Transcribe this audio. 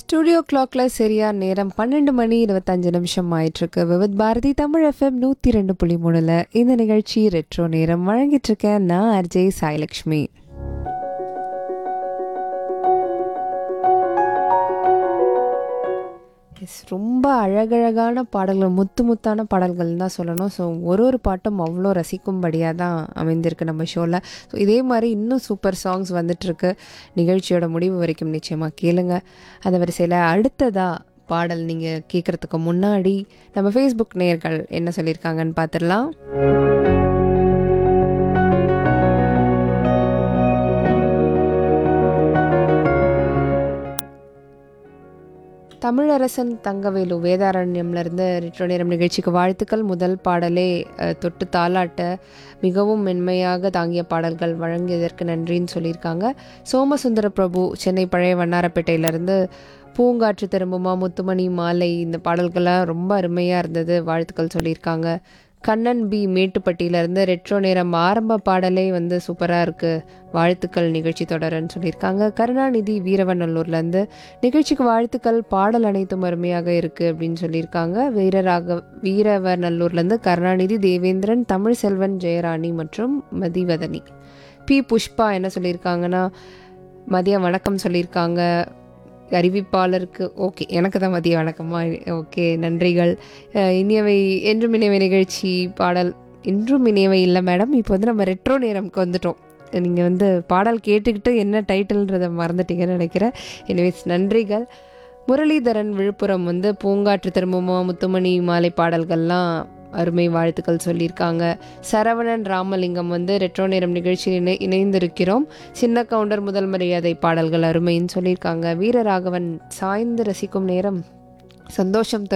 studio கிளாக்ல சரியா நேரம் பன்னெண்டு மணி இருபத்தஞ்சு நிமிஷம் ஆயிட்டிருக்கு விவித் பாரதி தமிழ் எஃப்எம் நூற்றி ரெண்டு புள்ளி மூணுல இந்த நிகழ்ச்சி ரெட்ரோ நேரம் வழங்கிட்டு இருக்கேன் நான் அர்ஜய் சாய்லக்ஷ்மி எஸ் ரொம்ப அழகழகான பாடல்கள் முத்து முத்தான பாடல்கள் தான் சொல்லணும் ஸோ ஒரு ஒரு பாட்டும் அவ்வளோ ரசிக்கும்படியாக தான் அமைந்திருக்கு நம்ம ஷோவில் ஸோ இதே மாதிரி இன்னும் சூப்பர் சாங்ஸ் வந்துட்டுருக்கு நிகழ்ச்சியோட முடிவு வரைக்கும் நிச்சயமாக கேளுங்க அந்த வரிசையில் அடுத்ததாக பாடல் நீங்கள் கேட்குறதுக்கு முன்னாடி நம்ம ஃபேஸ்புக் நேயர்கள் என்ன சொல்லியிருக்காங்கன்னு பார்த்துடலாம் தமிழரசன் தங்கவேலு வேதாரண்யம்லேருந்து ரிட்ரோ நேரம் நிகழ்ச்சிக்கு வாழ்த்துக்கள் முதல் பாடலே அஹ், தொட்டு தாலாட்ட மிகவும் மென்மையாக தாங்கிய பாடல்கள் வழங்கியதற்கு நன்றின்னு சொல்லியிருக்காங்க சோமசுந்தர பிரபு சென்னை பழைய வண்ணாரப்பேட்டையிலேருந்து பூங்காற்று திரும்புமா முத்துமணி மாலை இந்த பாடல்கள்லாம் ரொம்ப அருமையாக இருந்தது வாழ்த்துக்கள் சொல்லியிருக்காங்க கண்ணன் பி மேட்டுப்பட்டியிலேருந்து ரெட்ரோ நேரம் ஆரம்ப பாடலே வந்து சூப்பராக இருக்குது வாழ்த்துக்கள் நிகழ்ச்சி தொடருன்னு சொல்லியிருக்காங்க கருணாநிதி வீரவநல்லூர்லேருந்து நிகழ்ச்சிக்கு வாழ்த்துக்கள் பாடல் அனைத்தும் அருமையாக இருக்குது அப்படின்னு சொல்லியிருக்காங்க வீரராக வீரவநல்லூர்லேருந்து கருணாநிதி தேவேந்திரன் தமிழ் செல்வன் ஜெயராணி மற்றும் மதிவதனி பி புஷ்பா என்ன சொல்லியிருக்காங்கன்னா மதியம் வணக்கம் சொல்லியிருக்காங்க அறிவிப்பாளருக்கு ஓகே எனக்கு தான் மதிய வணக்கமா ஓகே நன்றிகள் அஹ் இனியவை என்றும் இனியவை நிகழ்ச்சி பாடல் இன்றும் இனியவை இல்லை மேடம் இப்போ வந்து நம்ம ரெட்ரோ நேரம்க்கு வந்துட்டோம் நீங்கள் வந்து பாடல் கேட்டுக்கிட்டு என்ன டைட்டில்ன்றதை மறந்துட்டீங்கன்னு நினைக்கிறேன் எனிவேஸ் நன்றிகள் முரளிதரன் விழுப்புரம் வந்து பூங்காற்று திரும்புமா முத்துமணி மாலை பாடல்கள்லாம் அருமை வாழ்த்துக்கள் சொல்லியிருக்காங்க சரவணன் ராமலிங்கம் வந்து ரெட்ரோ நேரம் நிகழ்ச்சியில் இணை இணைந்திருக்கிறோம் சின்ன கவுண்டர் முதல் மரியாதை பாடல்கள் அருமைன்னு சொல்லியிருக்காங்க வீரராகவன் சாய்ந்து ரசிக்கும் நேரம் சந்தோஷம் தரும்